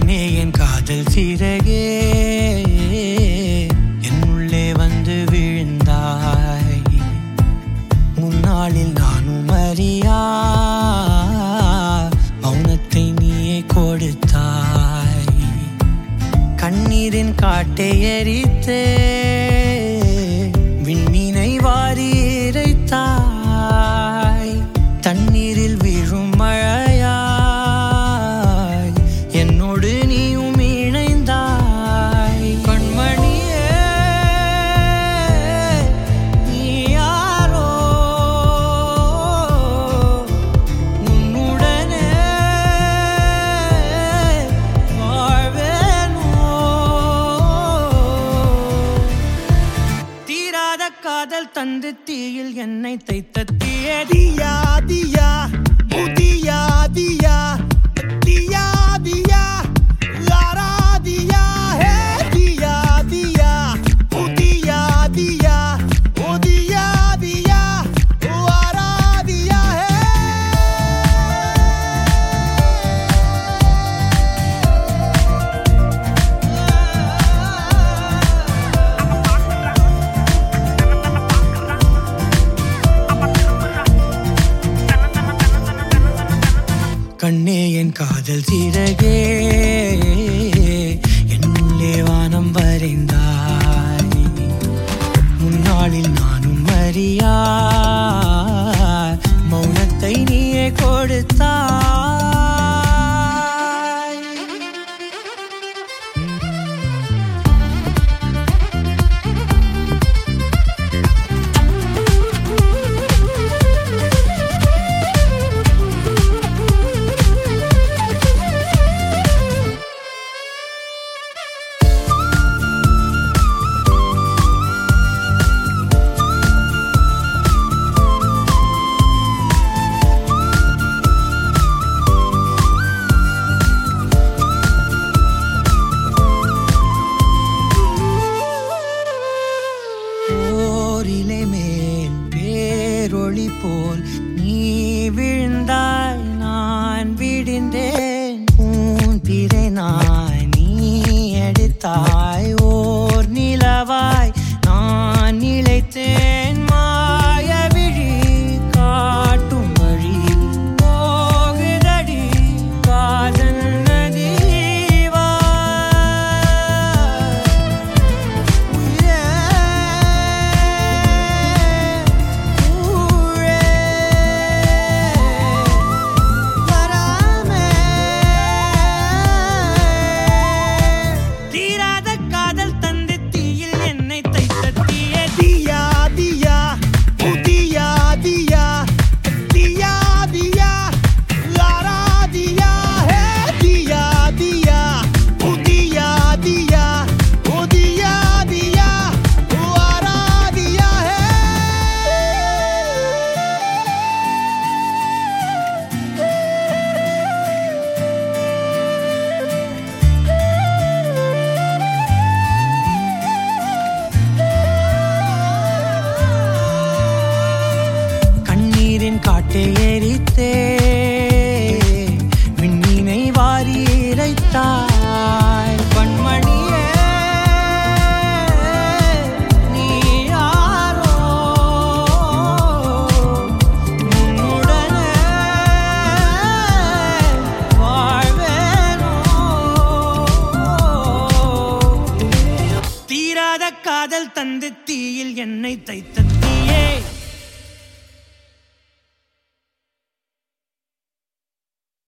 கண்ணே என் காதல் சிறகே என் உள்ளே வந்து விழுந்தாய் முன்னாளில் நானும் அறியா மௌனத்தை நீயே கொடுத்தாய் கண்ணீரின் காட்டை எரித்தே விண்மீனை வாரி இறைத்தாய் தண்ணீரில் வீழும் மழையாய் என்னோடு நீயும் இணைந்தாய் கண்மணியே நீ யாரோ உன்னுடனே வாழ்வேனோ தீராத காதல் தந்து தீயில் என்னை தைத்த தீயடி Dia, dia, oh dia, dia, dia, dia, la ra dia, hey dia, dia, oh dia, dia, oh dia, dia, oh la ra dia, hey. கண்ணே என் காதல் சிறகே என் உள்ளே வானம் வரைந்தாய் முன்னாளில் நானும் அறியா மௌனத்தை நீயே கொடுத்தாய் போரிலே மேல் பேரொளி போல் நீ விழுந்தாய் நான் விடிந்தேன் உன் பிறை நாய் நீ எடுத்தாய் ஓர் நிலவாய் நான் இழைத்தேன் மாய விழி காட்டும் வழி போகுதடி காதல் நதிவா தீராத காதல் தந்து தீயில் என்னை தைத்த தீயே Dia, dia, oh dia, dia, dia, dia, la ra dia, hey dia, dia, oh dia, dia, oh dia, dia, oh la ra dia, hey. கண்ணீரின் காட்டை எரித்தே விண்மீனை வாரி இறைத்தாய் கண்மணியே நீ யாரோ உன்னுடனே வாழ்வேனோ தீராத காதல் தந்து தீயில் என்னை தைத்த தீயே